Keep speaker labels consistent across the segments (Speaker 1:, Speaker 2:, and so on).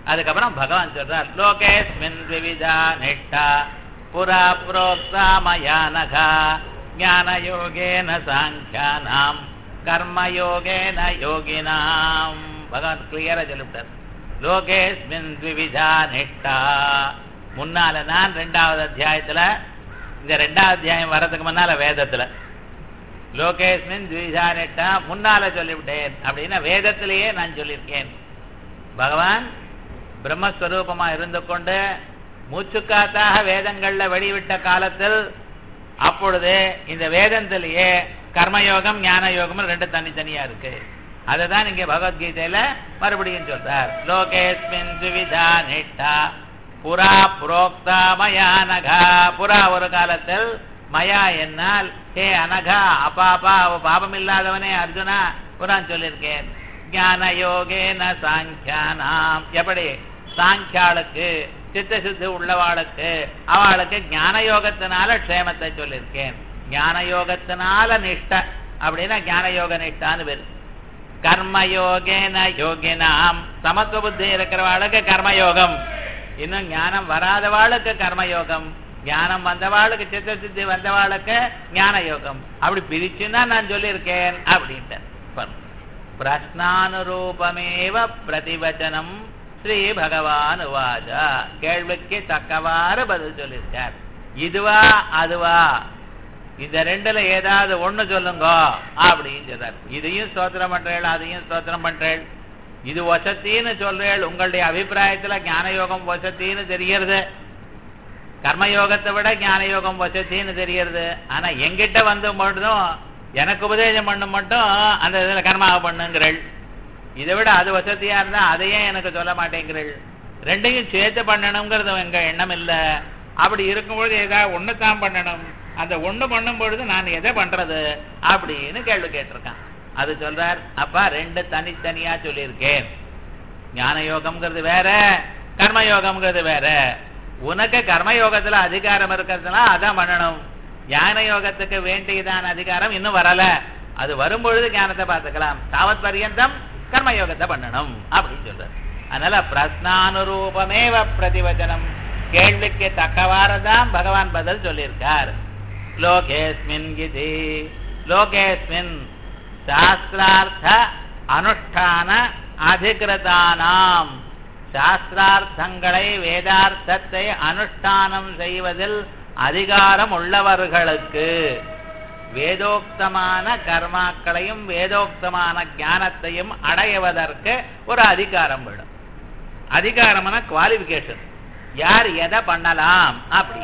Speaker 1: அதுக்கப்புறம் பகவான் சொல்றார் லோகேஸ்மின் விவிதா நிஷ்டா புரா புரோக்தா மயா நகா ஞான யோகேன சாங்கியானாம் கர்ம யோகேன யோகினாம் பகவான் கிளியரா சொல்லிவிட்டார் லோகேஸ்மின் விவிதா நிஷ்டா முன்னால நான் ரெண்டாவது அத்தியாயத்துல இந்த ரெண்டாவது அத்தியாயம் வர்றதுக்கு முன்னால வேதத்துல லோகேஸ்மின் த்விஜா நெட்டா முன்னால சொல்லிவிட்டேன் அப்படின்னா வேதத்திலேயே நான் சொல்லியிருக்கேன் பகவான் பிரம்மஸ்வரூபமா இருந்து கொண்டு மூச்சுக்காத்தாக வேதங்கள்ல வெளிவிட்ட காலத்தில் அப்பொழுது இந்த வேதத்திலேயே கர்மயோகம் ஞான யோகம் ரெண்டு தனித்தனியா இருக்கு அதுதான் இங்க பகவத்கீதையில மறுபடியும் சொல்றார் லோகேஸ்மின் துவிதா நிட்டா புறா புரோக்தா மயா நகா புறா ஒரு காலத்தில் மயா என்னால் ஹே அனகா அப்பாப்பா அவ பாபம் இல்லாதவனே அர்ஜுனா புறான் சொல்லியிருக்கேன் ஞான யோகேன சாங்கியானாம் எப்படி சாங்கியாளுக்கு சித்த சுத்தி உள்ளவாளுக்கு அவளுக்கு ஞான யோகத்தினால க்ஷேமத்தை சொல்லியிருக்கேன் ஞான யோகத்தினால நிஷ்ட அப்படின்னா ஞான யோக நிஷ்டான்னு பேரு கர்மயோகேன யோகினாம் சமத்துவ புத்தி இருக்கிறவாளுக்கு கர்மயோகம் இன்னும் ஞானம் வராதவாளுக்கு கர்மயோகம் ஞானம் வந்தவாளுக்கு சித்த சித்தி வந்தவாளுக்கு ஞான யோகம் அப்படி பிரிச்சுன்னா நான் சொல்லியிருக்கேன் அப்படின்ட்டு பிரஸ்னானுரூபமேவ பிரதிவச்சனம் ஸ்ரீ பகவான் வாஜா கேள்விக்கு தக்கவாறு பதில் சொல்லியிருக்கார் இதுவா அதுவா இந்த ரெண்டுல ஏதாவது ஒண்ணு சொல்லுங்க அப்படின்னு சொல்றார் இதையும் ஸ்தோத்திரம் பண்றேள் அதையும் ஸ்தோத்திரம் பண்றேள் இது வசத்தின்னு சொல்றேள் உங்களுடைய அபிப்பிராயத்துல ஞான யோகம் வசத்தின்னு தெரியறது கர்மயோகத்தை விட ஞான யோகம் வசத்தின்னு தெரியறது ஆனா எங்கிட்ட வந்து மட்டும் எனக்கு உபதேசம் பண்ண மட்டும் அந்த இதுல கர்மாவை பண்ணுங்கிறள் இதை விட அது வசதியா இருந்தா அதையே எனக்கு சொல்ல மாட்டேங்கிறள் ரெண்டையும் சேர்த்து பண்ணணுங்கிறது எங்க எண்ணம் இல்ல அப்படி இருக்கும்பொழுது ஏதாவது ஒண்ணு தான் பண்ணணும் அந்த ஒண்ணு பண்ணும் பொழுது நான் எதை பண்றது அப்படின்னு கேள்வி கேட்டிருக்கான் அது சொல்றார் அப்பா ரெண்டு தனித்தனியா சொல்லியிருக்கேன் ஞான யோகம்ங்கிறது வேற கர்மயோகம்ங்கிறது வேற உனக்கு கர்மயோகத்துல அதிகாரம் இருக்கிறதுனா அதான் பண்ணணும் ஞான யோகத்துக்கு வேண்டியதான அதிகாரம் இன்னும் வரல அது வரும்பொழுது ஞானத்தை பார்த்துக்கலாம் தாவத் பரியந்தம் கர்மயோகத்தை பண்ணணும் அப்படின்னு சொல்றாரு அதனால பிரஸ்னானுரூபமேவ பிரதிவச்சனம் கேள்விக்கு தக்கவாறுதான் பகவான் பதில் சொல்லியிருக்கார் லோகேஸ்மின் கிதி லோகேஸ்மின் சாஸ்திரார்த்த அனுஷ்டான அதிகிருதானாம் சாஸ்திரார்த்தங்களை வேதார்த்தத்தை அனுஷ்டானம் செய்வதில் அதிகாரம் உள்ளவர்களுக்கு வேதோக்தமான கர்மாக்களையும் வேதோக்தமான ஞானத்தையும் அடைவதற்கு ஒரு அதிகாரம் வேணும் அதிகாரம்னா குவாலிபிகேஷன் யார் எதை பண்ணலாம் அப்படி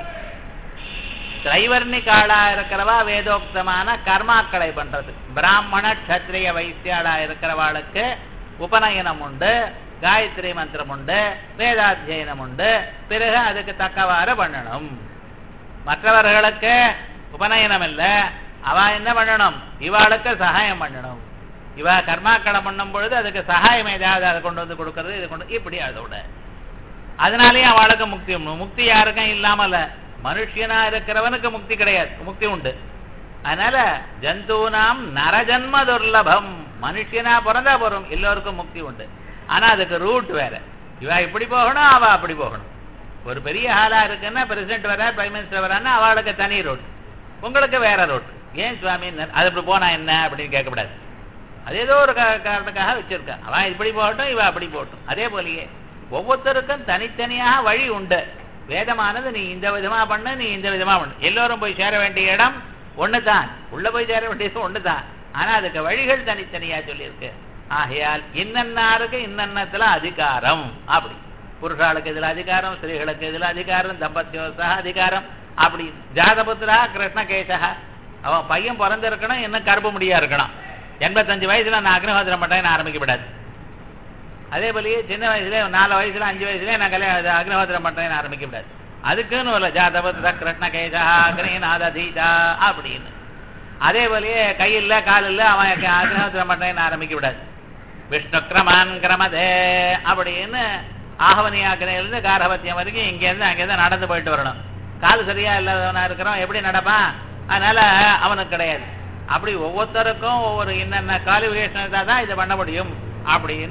Speaker 1: திரைவர்ணிகாளா இருக்கிறவா வேதோக்தமான கர்மாக்களை பண்றது பிராமண கத்திரிய வைசியாளா இருக்கிறவாளுக்கு உபநயனம் உண்டு காயத்ரி மந்திரம் உண்டு வேதாத்தியனம் உண்டு பிறகு அதுக்கு தக்கவாறு பண்ணணும் மற்றவர்களுக்கு உபநயனம் இல்ல அவ என்ன பண்ணணும் இவாளுக்கு சகாயம் பண்ணணும் இவ கர்மாக்களை பண்ணும் பொழுது அதுக்கு சகாயம் ஏதாவது அதை கொண்டு வந்து கொடுக்கறது இது கொண்டு இப்படி அதோட அதனாலேயே அவளுக்கு முக்தி முக்தி யாருக்கும் இல்லாமல மனுஷனா இருக்கிறவனுக்கு முக்தி கிடையாது முக்தி உண்டு அதனால ஜந்தூனாம் நரஜன்ம துர்லபம் மனுஷனா பிறந்தா போறோம் எல்லோருக்கும் முக்தி உண்டு ஆனா அதுக்கு ரூட் வேற இவ இப்படி போகணும் அவ அப்படி போகணும் ஒரு பெரிய ஹாலா இருக்குன்னா பிரசிடென்ட் வர பிரைம் மினிஸ்டர் வரான்னா அவளுக்கு தனி ரூட் உங்களுக்கு வேற ரூட் ஏன் சுவாமி அது இப்படி போனா என்ன அப்படின்னு கேட்கக்கூடாது அது ஏதோ ஒரு காரணத்துக்காக வச்சிருக்கா அவன் இப்படி போகட்டும் இவ அப்படி போகட்டும் அதே போலயே ஒவ்வொருத்தருக்கும் தனித்தனியாக வழி உண்டு வேதமானது நீ இந்த விதமா பண்ணு நீ இந்த விதமா பண்ணு எல்லோரும் போய் சேர வேண்டிய இடம் ஒண்ணுதான் உள்ள போய் சேர வேண்டியது ஒண்ணுதான் ஆனா அதுக்கு வழிகள் தனித்தனியா சொல்லியிருக்கு ஆகையால் இன்னன்னாருக்கு இன்னன்னத்துல அதிகாரம் அப்படி புருஷாளுக்கு இதுல அதிகாரம் ஸ்திரீகளுக்கு இதுல அதிகாரம் தம்பத்தியோசா அதிகாரம் அப்படி ஜாதபுத்திரா கிருஷ்ணகேசா அவன் பையன் பிறந்திருக்கணும் இன்னும் கருப்பு முடியா இருக்கணும் எண்பத்தஞ்சு வயசுல நான் அக்னிஹோத்திரம் பண்றேன்னு ஆரம்பிக்கப்படாது அதே போலயே சின்ன வயசுல நாலு வயசுல அஞ்சு வயசுல நான் கல்யாணம் அக்னிஹோத்திரம் பண்றேன்னு ஆரம்பிக்கப்படாது அதுக்குன்னு ஒரு ஜாதபுத்திர கிருஷ்ணகேசா அக்னிநாதீதா அப்படின்னு அதே போலயே கை இல்ல கால் இல்ல அவன் அக்னிஹோத்திரம் பண்றேன்னு ஆரம்பிக்கப்படாது விஷ்ணு கிரமான் கிரமதே அப்படின்னு ஆகவனியாக்கினையிலிருந்து காரபத்தியம் வரைக்கும் இங்கேருந்து அங்கேருந்து நடந்து போயிட்டு வரணும் கால் சரியா இல்லாதவனா இருக்கிறோம் எப்படி நடப்பான் அதனால அவனுக்கு கிடையாது அப்படி ஒவ்வொருத்தருக்கும் ஒவ்வொரு என்னென்ன குவாலிஃபிகேஷன் தான் இதை பண்ண முடியும் அப்படின்னு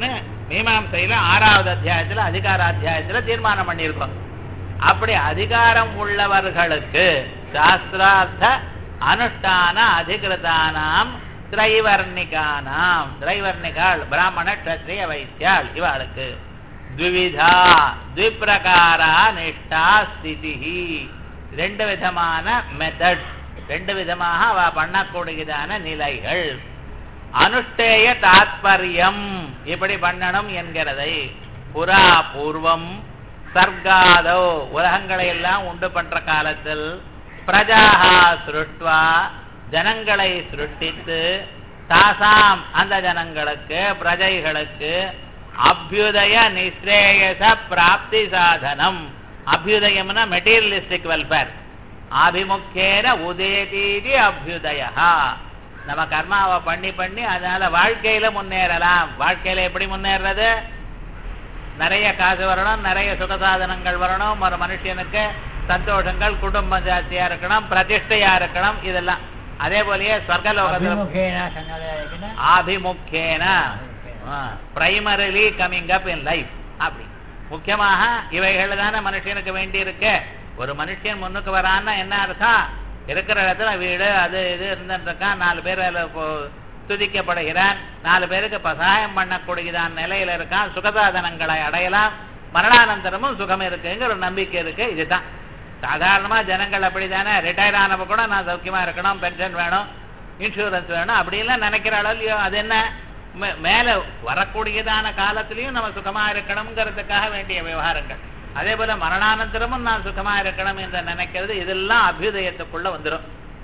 Speaker 1: மீமாம்சையில ஆறாவது அத்தியாயத்துல அதிகார அத்தியாயத்துல தீர்மானம் பண்ணியிருக்கோம் அப்படி அதிகாரம் உள்ளவர்களுக்கு சாஸ்திரார்த்த அனுஷ்டான அதிகிருதானாம் திரைவர்ணிகானாம் திரைவர்ணிகாள் பிராமண க்ஷத்ரிய வைத்தியாள் இவாளுக்கு த்விவிதா த்விப்பிரகாரா நிஷ்டா ஸ்திதி ரெண்டு விதமான மெத்தட் ரெண்டு விதமாக அவ பண்ணக்கூடியதான நிலைகள் அனுஷ்டேய தாத்பரியம் இப்படி பண்ணணும் என்கிறதை புறா பூர்வம் சர்க்காதோ உலகங்களை எல்லாம் உண்டு பண்ற காலத்தில் பிரஜாஹா சிருஷ்டுவா ஜனங்களை சிருஷ்டித்து தாசாம் அந்த ஜனங்களுக்கு பிரஜைகளுக்கு அபியுதய நிஸ்ரேயச பிராப்தி சாதனம் அபியுதயம்னா மெட்டீரியலிஸ்டிக் வெல்ஃபேர் ஆபிமுக்கேன உதேதீதி அபியுதய நம்ம கர்மாவை பண்ணி பண்ணி அதனால வாழ்க்கையில முன்னேறலாம் வாழ்க்கையில எப்படி முன்னேறது நிறைய காசு வரணும் நிறைய சுகசாதனங்கள் வரணும் ஒரு மனுஷனுக்கு சந்தோஷங்கள் குடும்பம் ஜாஸ்தியா இருக்கணும் பிரதிஷ்டையா இருக்கணும் இதெல்லாம் அதே போலயே ஸ்வர்கலோகத்தில்
Speaker 2: அபிமுகேன சன்னதாயகின
Speaker 1: ஆபிமுக்கேன primarily coming up in life அப்படி முக்கியமாக இவைகள் தானே மனுஷனுக்கு வேண்டி இருக்கு ஒரு மனுஷன் முன்னுக்கு வரான்னா என்ன அர்த்தம் இருக்கிற இடத்துல வீடு அது இது இருந்துட்டு இருக்கான் நாலு பேர் அதுல இப்போ துதிக்கப்படுகிறான் நாலு பேருக்கு பசாயம் பண்ணக்கூடியதான் நிலையில இருக்கான் சுகசாதனங்களை அடையலாம் மரணானந்தரமும் சுகம் இருக்குங்கிற ஒரு நம்பிக்கை இருக்கு இதுதான் சாதாரணமா ஜனங்கள் அப்படிதானே ரிட்டையர் ஆனப்ப கூட நான் சௌக்கியமா இருக்கணும் பென்ஷன் வேணும் இன்சூரன்ஸ் வேணும் அப்படிலாம் நினைக்கிற அளவுலையோ அது என்ன மே- மேல வரக்கூடியதான காலத்திலையும் நம்ம சுகமா இருக்கணுங்கிறதுக்காக வேண்டிய விவகாரங்கள் அதே போல மரணானந்தரமும் நான் சுகமா இருக்கணும் என்று நினைக்கிறது இதெல்லாம் அபியுதயத்துக்குள்ள வந்துடும்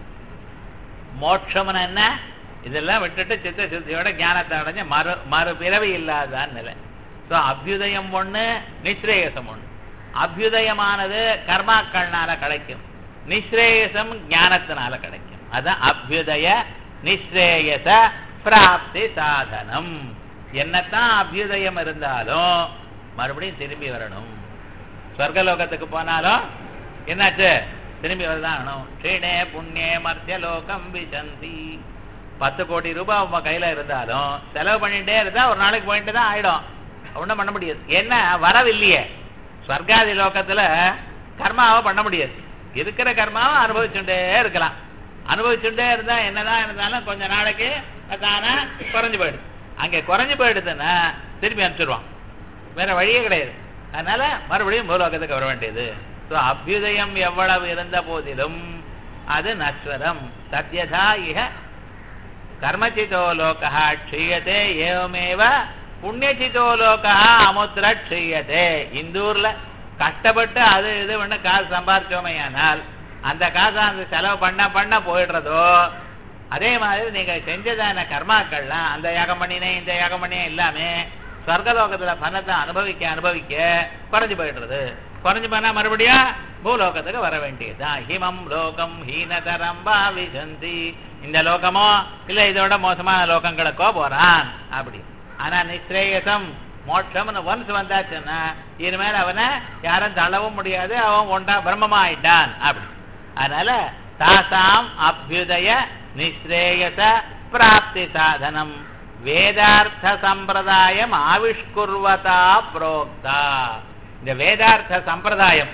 Speaker 1: மோட்சம்னு என்ன இதெல்லாம் விட்டுட்டு சித்த சுத்தியோட ஞானத்தை அடைஞ்ச மறு மறுபிறவி இல்லாதான் நிலை ஸோ அபியுதயம் ஒண்ணு நிஸ்ரேயசம் ஒண்ணு அபியுதயமானது கர்மாக்கள்னால கிடைக்கும் நிஸ்ரேயசம் ஞானத்தினால கிடைக்கும் அதான் அபியுதய நிஸ்ரேயச பிராப்தி சாதனம் என்னத்தான் அபியுதயம் இருந்தாலும் மறுபடியும் திரும்பி வரணும் ஸ்வர்கலோகத்துக்கு போனாலும் என்னாச்சு திரும்பி வரதான் ஆகணும் க்ஷீணே புண்ணிய மர்த்திய லோகம் விசந்தி பத்து கோடி ரூபாய் உங்க கையில இருந்தாலும் செலவு பண்ணிட்டே இருந்தா ஒரு நாளைக்கு போயிட்டு தான் ஆயிடும் ஒண்ணும் பண்ண முடியாது என்ன வரவில்லையே ஸ்வர்காதி லோகத்துல கர்மாவை பண்ண முடியாது இருக்கிற கர்மாவை அனுபவிச்சுட்டே இருக்கலாம் அனுபவிச்சுட்டே இருந்தா என்னதான் இருந்தாலும் கொஞ்ச நாளைக்கு தானே குறைஞ்சு போயிடுது அங்கே குறைஞ்சு போயிடுதுன்னா திரும்பி அனுப்பிச்சிடுவான் வேற வழியே கிடையாது அதனால மறுபடியும் பூலோகத்துக்கு வர வேண்டியது ஸோ அபியுதயம் எவ்வளவு இருந்த போதிலும் அது நஸ்வரம் சத்யதா இக கர்மச்சிதோ லோகா க்ஷீயதே ஏவமேவ புண்ணியச்சிதோ லோகா அமுத்திர க்ஷீயதே இந்தூர்ல கஷ்டப்பட்டு அது இது பண்ண காசு சம்பாரிச்சோமையானால் அந்த காசை அந்த செலவு பண்ண பண்ண போயிடுறதோ அதே மாதிரி நீங்க செஞ்சதான கர்மாக்கள்லாம் அந்த யாகம் பண்ணினேன் இந்த யாகம் பண்ணினேன் எல்லாமே சொர்க்கலோகத்துல பணத்தை அனுபவிக்க அனுபவிக்க குறைஞ்சு போயிடுறது குறைஞ்சு போனா மறுபடியும் பூலோகத்துக்கு வர வேண்டியதுதான் ஹிமம் லோகம் ஹீனதரம் பாவிசந்தி இந்த லோகமோ இல்ல இதோட மோசமான லோகங்களுக்கோ போறான் அப்படி ஆனா நிஸ்ரேயசம் மோட்சம்னு ஒன்ஸ் வந்தாச்சுன்னா இனிமேல் அவனை யாரும் தள்ளவும் முடியாது அவன் ஒன்றா பிரம்மமா ஆயிட்டான் அப்படி அதனால தாசாம் அபியுதய நிஸ்ரேயச பிராப்தி சாதனம் வேதார்த்த சம்பிரதாயம் ஆவிஷ்குர்வதா புரோக்தா இந்த வேதார்த்த சம்பிரதாயம்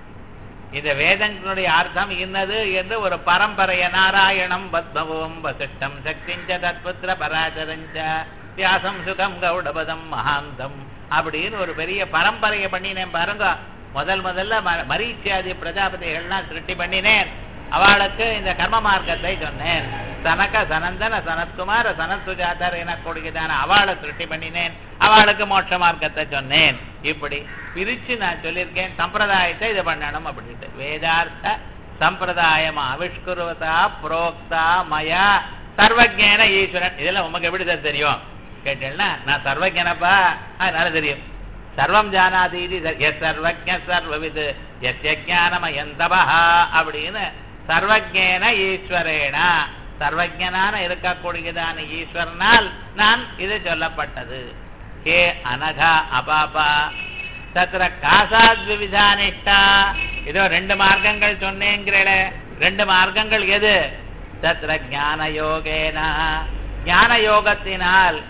Speaker 1: இந்த வேதங்களுடைய அர்த்தம் இன்னது என்று ஒரு பரம்பரைய நாராயணம் பத்மவோம் வசிஷ்டம் சக்திஞ்ச தத்புத்திர பராசரஞ்ச வியாசம் சுகம் கௌடபதம் மகாந்தம் அப்படின்னு ஒரு பெரிய பரம்பரையை பண்ணினேன் பாருங்க முதல் முதல்ல ம- மரீச்சியாதி பிரஜாபதிகள்லாம் சிருஷ்டி பண்ணினேன் அவளுக்கு இந்த கர்ம மார்க்கத்தை சொன்னேன் சனக சனந்தன சனத்குமார சனத்சுஜாதர் எனக்கூடியதான அவளை சிருஷ்டி பண்ணினேன் அவளுக்கு மோட்ச மார்க்கத்தை சொன்னேன் இப்படி பிரிச்சு நான் சொல்லியிருக்கேன் சம்பிரதாயத்தை இது பண்ணணும் அப்படின்ட்டு வேதார்த்த சம்பிரதாயம் ஆவிஷ்குருவதா புரோக்தா மயா சர்வஜேன ஈஸ்வரன் இதெல்லாம் உமக்கு எப்படி சார் தெரியும் கேட்டேன்னா நான் சர்வஜனப்பா அதனால தெரியும் சர்வம் ஜானாதி இது எஸ் சர்வஜ சர்வவிது எஸ் ஞானமயந்தபா அப்படின்னு சர்வஜேன ஈஸ்வரேன சர்வஜனான இருக்கக்கூடியதான ஈஸ்வரனால் நான் இது சொல்லப்பட்டது ஹே அனகா அபாபா தத்திர காசாத் விவிதானிஷ்டா இதோ ரெண்டு மார்க்கங்கள் சொன்னேங்கிறே ரெண்டு மார்க்கங்கள் எது தத்திர ஞான யோகேனா ஞான யோகத்தினால்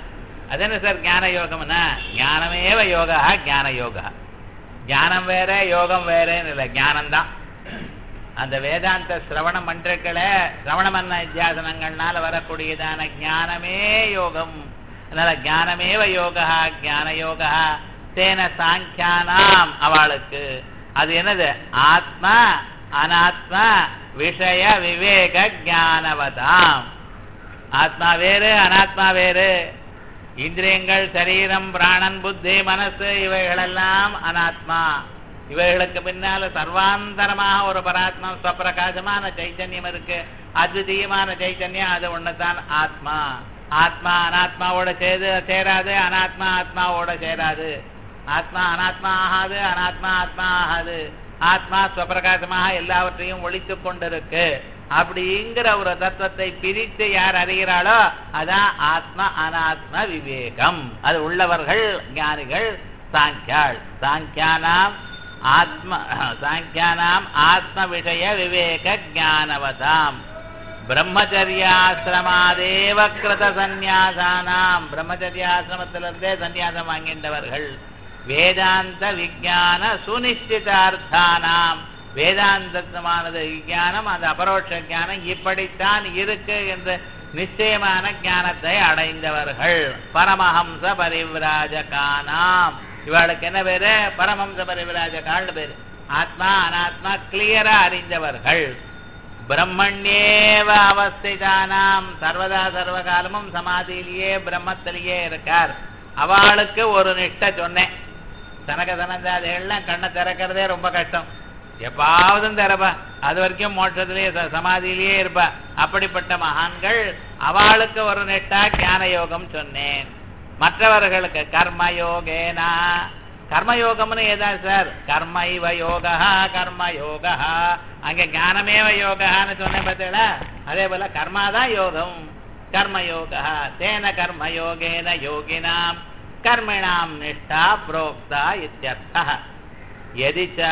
Speaker 1: அது என்ன சார் ஞான யோகம்னா ஞானமேவ யோகா ஞான யோகா ஞானம் வேற யோகம் வேறேன்னு இல்லை ஞானம்தான் அந்த வேதாந்த சிரவண மன்றக்களை சிரவண மன்ன இத்தியாசனங்கள்னால வரக்கூடியதான ஞானமே யோகம் அதனால ஞானமேவ யோகா ஞான யோகா தேன சாங்கியானாம் அவளுக்கு அது என்னது ஆத்மா அனாத்மா விஷய விவேக ஞானவதாம் ஆத்மா வேறு அனாத்மா வேறு இந்திரியங்கள் சரீரம் பிராணன் புத்தி மனசு இவைகளெல்லாம் அனாத்மா இவைகளுக்கு பின்னால சர்வாந்தரமாக ஒரு பராத்மா ஸ்வப்பிரகாசமான சைத்தன்யம் இருக்கு அத்விதீயமான சைத்தன்யம் அது ஒண்ணுதான் ஆத்மா ஆத்மா அனாத்மாவோட சேது சேராது அனாத்மா ஆத்மாவோட சேராது ஆத்மா அனாத்மா ஆகாது அனாத்மா ஆத்மா ஆகாது ஆத்மா ஸ்வப்பிரகாசமாக எல்லாவற்றையும் ஒழித்து கொண்டிருக்கு அப்படிங்கிற ஒரு தத்துவத்தை பிரித்து யார் அறிகிறாளோ அதான் ஆத்ம அனாத்ம விவேகம் அது உள்ளவர்கள் ஞானிகள் சாங்கியாள் சாங்கியானாம் ஆத்ம சாங்கியானாம் ஆத்ம விஷய விவேக ஞானவதாம் பிரம்மச்சரியாசிரமாதேவ கிருத சந்நியாசானாம் பிரம்மச்சரியாசிரமத்திலிருந்தே சந்நியாசம் வாங்கின்றவர்கள் வேதாந்த விஞ்ஞான சுனிஷ்டிதார்த்தானாம் வேதாந்தமானது விஞ்ஞானம் அந்த அபரோட்ச ஞானம் இப்படித்தான் இருக்கு என்ற நிச்சயமான ஞானத்தை அடைந்தவர்கள் பரமஹம்ச பரிவிராஜகானாம் இவளுக்கு என்ன பேரு பரமஹம்ச பரிவிராஜகால்னு பேரு ஆத்மா அனாத்மா கிளியரா அறிந்தவர்கள் பிரம்மண்யேவ அவஸ்திதானாம் சர்வதா சர்வகாலமும் சமாதியிலேயே பிரம்மத்திலேயே இருக்கார் அவளுக்கு ஒரு நிஷ்ட சொன்னேன் தனக்கு தனந்தாதிகள்லாம் கண்ணை திறக்கிறதே ரொம்ப கஷ்டம் எப்பாவதும் திறப்பா அது வரைக்கும் மோட்சத்திலேயே ச- சமாதியிலேயே இருப்பா அப்படிப்பட்ட மகான்கள் அவளுக்கு ஒரு நெட்டா ஞான யோகம் சொன்னேன் மற்றவர்களுக்கு கர்ம யோகேனா கர்மயோகம்னு ஏதா சார் கர்ம இவ யோகா கர்ம யோகா அங்க ஞானமேவ யோகான்னு சொன்னேன் பார்த்தீங்களா அதே போல கர்மாதான் யோகம் கர்ம யோகா தேன கர்ம யோகேன யோகினாம் கர்மிணாம் நிஷ்டா புரோக்தா இத்தியர்த்தः यदि च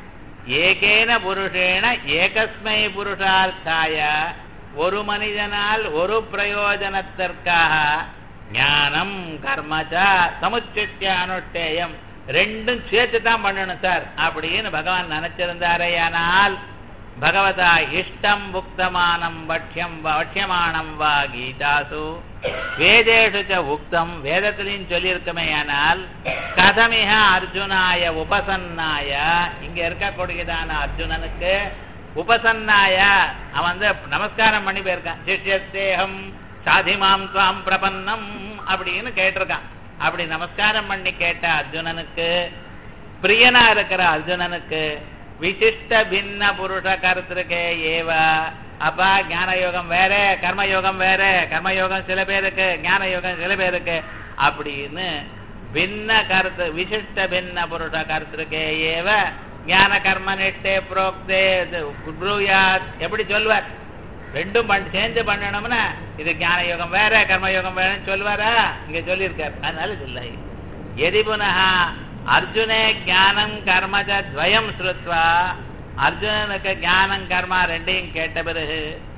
Speaker 1: ஏகேன புருஷேன ஏகஸ்மை புருஷார்த்தாய ஒரு மனிதனால் ஒரு பிரயோஜனத்திற்காக ஞானம் கர்மச்ச சமுச்சித்ய அனுஷ்டேயம் ரெண்டும் சேர்த்து தான் பண்ணணும் சார் அப்படின்னு பகவான் நினைச்சிருந்தாரேயானால் பகவதா இஷ்டம் புக்தமானம் பட்சியம் பட்சியமானம் வா கீதாசு வேதேஷு ச உக்தம் வேதத்திலையும் சொல்லியிருக்கமேயானால் கதமிக அர்ஜுனாய உபசன்னாய இங்க இருக்கக்கூடியதான அர்ஜுனனுக்கு உபசன்னாய அவன் வந்து நமஸ்காரம் பண்ணி போயிருக்கான் சிஷ்யத்தேகம் சாதிமாம் துவாம் பிரபன்னம் அப்படின்னு கேட்டிருக்கான் அப்படி நமஸ்காரம் பண்ணி கேட்ட அர்ஜுனனுக்கு பிரியனா இருக்கிற அர்ஜுனனுக்கு விசிஷ்ட பின்ன புருஷ கருத்திருக்கே ஏவ அப்பா ஞான யோகம் வேற கர்மயோகம் வேற கர்மயோகம் சில பேருக்கு ஞான யோகம் சில பேருக்கு அப்படின்னு பின்ன கருத்து விசிஷ்ட பின்ன புருஷ கருத்திருக்கே ஏவ ஞான கர்ம நிஷ்டே புரோக்தே இது ப்ரூயாத் எப்படி சொல்வார் ரெண்டும் பண்ண சேர்ந்து பண்ணணும்னா இது ஞான யோகம் வேற கர்மயோகம் வேறன்னு சொல்வாரா இங்க சொல்லியிருக்கார் அதனால சொல்ல எதி புனः அர்ஜுனே ஞானம் கர்மஜ துவயம் ஸ்ருத்வா அர்ஜுனனுக்கு ஞானம் கர்மா ரெண்டையும் கேட்ட பிறகு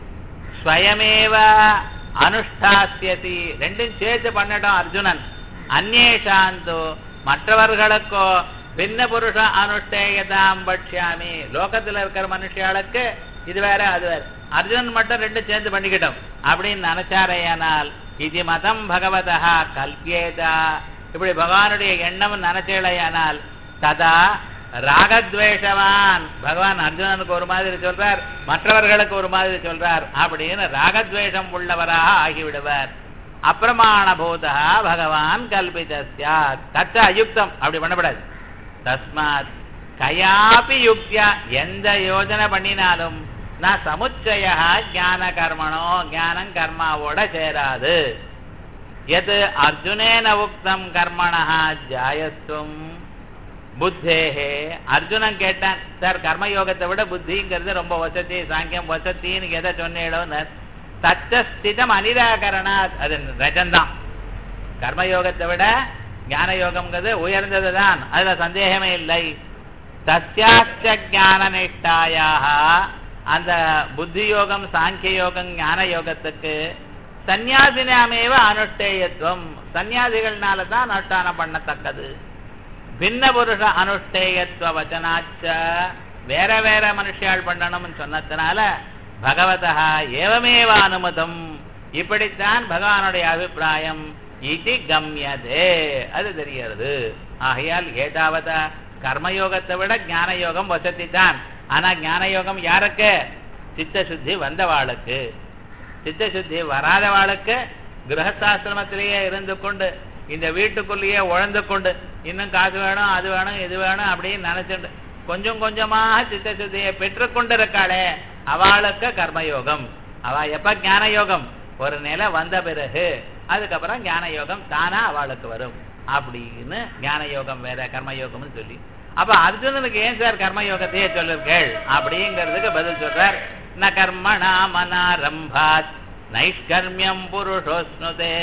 Speaker 1: ஸ்வயமேவ அனுஷ்டாசியதி ரெண்டும் சேர்த்து பண்ணட்டும் அர்ஜுனன் அந்நேஷாந்தோ மற்றவர்களுக்கோ பின்ன புருஷ அனுஷ்டேயதாம் பட்சியாமி லோகத்துல இருக்கிற மனுஷியாளுக்கு இது வேற அது வேற அர்ஜுனன் மட்டும் ரெண்டு சேர்ந்து பண்ணிக்கிட்டோம் அப்படின்னு நினைச்சாரையானால் இது மதம் பகவதா கல்பியேதா இப்படி பகவானுடைய எண்ணம் நினைச்சேலையானால் ததா ராகத்வேஷவான் பகவான் அர்ஜுனனுக்கு ஒரு மாதிரி சொல்றார் மற்றவர்களுக்கு ஒரு மாதிரி சொல்றார் அப்படின்னு ராகத்வேஷம் உள்ளவராக ஆகிவிடுவார் அப்பிரமாண பூதா பகவான் கல்பிதஸ்யா தச்ச அயுக்தம் அப்படி பண்ணப்படாது தஸ்மாத் கயாபி யுக்தியா எந்த யோஜனை பண்ணினாலும் நான் சமுச்சய ஞான கர்மணோ ஞானம் கர்மாவோட சேராது எது அர்ஜுனேன உக்தம் கர்மணா ஜாயஸ்துவம் புத்தேஹே அர்ஜுனன் கேட்டான் சார் கர்மயோகத்தை விட புத்திங்கிறது ரொம்ப வசதி சாங்கியம் வசத்தின்னு எதை சொன்னேடோன்னு தச்சஸ்திதம் அனிராகரணாத் அது ரஜந்தான் கர்மயோகத்தை விட ஞான யோகம்ங்கிறது உயர்ந்தது தான் அதுல சந்தேகமே இல்லை தஸ்யாச்ச ஞான நிஷ்டாயாக அந்த புத்தி யோகம் சாங்கிய யோகம் ஞான யோகத்துக்கு சந்நியாசினாமேவ அனுஷ்டேயத்துவம் சந்நியாசிகள்னால தான் அனுஷ்டானம் பண்ணத்தக்கது பின்ன புருஷ அனுஷ்டேயத்துவ வச்சனாச்ச வேற வேற மனுஷியால் பண்ணணும்னு சொன்னதுனால பகவதா ஏவமேவ அனுமதம் இப்படித்தான் பகவானுடைய அபிப்பிராயம் இது கம்யதே அது தெரிகிறது ஆகையால் ஏதாவது கர்மயோகத்தை விட ஞான யோகம் வசதி தான் ஆனா ஞான யோகம் யாருக்கு சித்த சுத்தி வந்தவாளுக்கு சித்த சுத்தி வராதவாளுக்கு கிரகஸ்தாசிரமத்திலேயே இருந்து கொண்டு இந்த வீட்டுக்குள்ளேயே உழந்து கொண்டு இன்னும் காசு வேணும் அது வேணும் இது வேணும் அப்படின்னு நினைச்சுண்டு கொஞ்சம் கொஞ்சமாக சித்த சுத்தியை பெற்றுக்கொண்டு இருக்காளே அவளுக்கு கர்மயோகம் அவ எப்ப ஞான யோகம் ஒரு நிலை வந்த பிறகு அதுக்கப்புறம் ஞான யோகம் தானா அவளுக்கு வரும் அப்படின்னு ஞான யோகம் வேற கர்மயோகம்னு சொல்லி அப்ப அர்ஜுனனுக்கு ஏன் சார் கர்மயோகத்தையே சொல்லுங்கள் அப்படிங்கிறதுக்கு பதில் சொல்றார் ந கர்மணா மனாரம்பாத் நைஷ்கர்மியம் புருஷோஸ்னுதே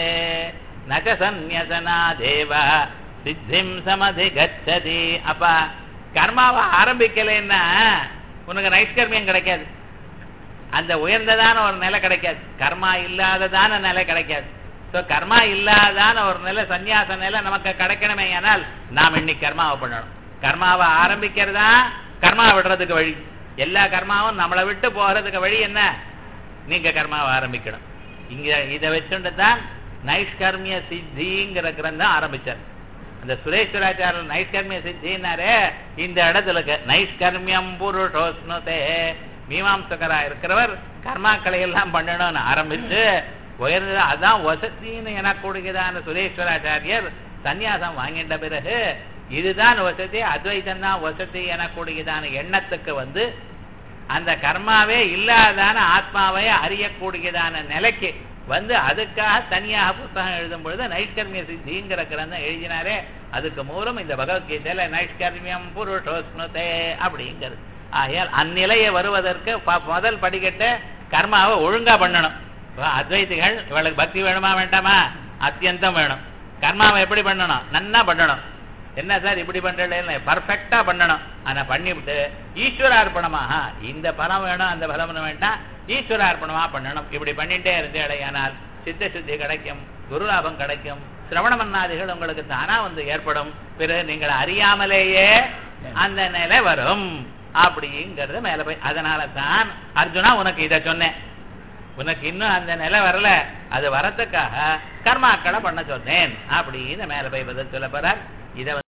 Speaker 1: நக சந்நியசனா தேவ சித்திம் சமதி கச்சதி அப்ப கர்மாவை ஆரம்பிக்கலைன்னா உனக்கு நைஷ்கர்மியம் கிடைக்காது அந்த உயர்ந்ததான ஒரு நிலை கிடைக்காது கர்மா இல்லாததான நிலை கிடைக்காது ஸோ கர்மா இல்லாதான ஒரு நிலை சந்நியாச நிலை நமக்கு கிடைக்கணுமே ஆனால் நாம் இன்னைக்கு கர்மாவை பண்ணணும் கர்மாவை ஆரம்பிக்கிறதா கர்மா விடுறதுக்கு வழி எல்லா கர்மாவும் நம்மளை விட்டு போகிறதுக்கு வழி என்ன நீங்க கர்மாவை ஆரம்பிக்கணும் இங்க இதை வச்சுட்டு தான் நைஷ்கர்மிய சித்திங்கிற கிரந்தம் ஆரம்பிச்சார் அந்த சுரேஸ்வராச்சாரியர் நைஷ்கர்மிய சித்தின்னாரே இந்த இடத்துல இருக்கு நைஷ்கர்மியம் புருஷோஸ்னுதே மீமாம்சகரா இருக்கிறவர் கர்மாக்களை எல்லாம் பண்ணணும்னு ஆரம்பிச்சு உயர்ந்தது அதான் வசத்தின்னு எனக்கூடியதான சுரேஸ்வராச்சாரியர் சந்நியாசம் வாங்கிட்ட பிறகு இதுதான் வசதி அத்வைதம் தான் வசதி எனக்கூடியதான எண்ணத்துக்கு வந்து அந்த கர்மாவே இல்லாதான ஆத்மாவை அறியக்கூடியதான நிலைக்கு வந்து அதுக்காக தனியாக புத்தகம் எழுதும் பொழுது நைஷ்கர்மிய சித்திங்கிற கிரந்தம் எழுதினாரே அதுக்கு மூலம் இந்த பகவத்கீதையில நைஷ்கர்மியம் புருஷோஸ்னுதே அப்படிங்கிறது ஆகையால் அந்நிலையை வருவதற்கு ப- முதல் படிக்கட்டு கர்மாவை ஒழுங்கா பண்ணணும் இப்ப அத்வைதிகள் இவளுக்கு பக்தி வேணுமா வேண்டாமா அத்தியந்தம் வேணும் கர்மாவை எப்படி பண்ணணும் நன்னா பண்ணணும் என்ன சார் இப்படி பண்றேன் பர்ஃபெக்டா பண்ணணும் ஆனா பண்ணிவிட்டு ஈஸ்வரார்ப்பணமாக இந்த பலம் வேணும் அந்த பலம் வேண்டாம் ஈஸ்வரார்ப்பணமா பண்ணணும் இப்படி பண்ணிட்டே இருந்தேடையானால் சித்த சுத்தி கிடைக்கும் குருலாபம் கிடைக்கும் சிரவண மன்னாதிகள் உங்களுக்கு தானா வந்து ஏற்படும் பிறகு நீங்கள் அறியாமலேயே அந்த நிலை வரும் அப்படிங்கிறது மேல போய் அதனால தான் அர்ஜுனா உனக்கு இதை சொன்னேன் உனக்கு இன்னும் அந்த நிலை வரல அது வரத்துக்காக கர்மாக்களை பண்ண சொன்னேன் அப்படின்னு மேல போய் பதில் சொல்ல போறார் இதை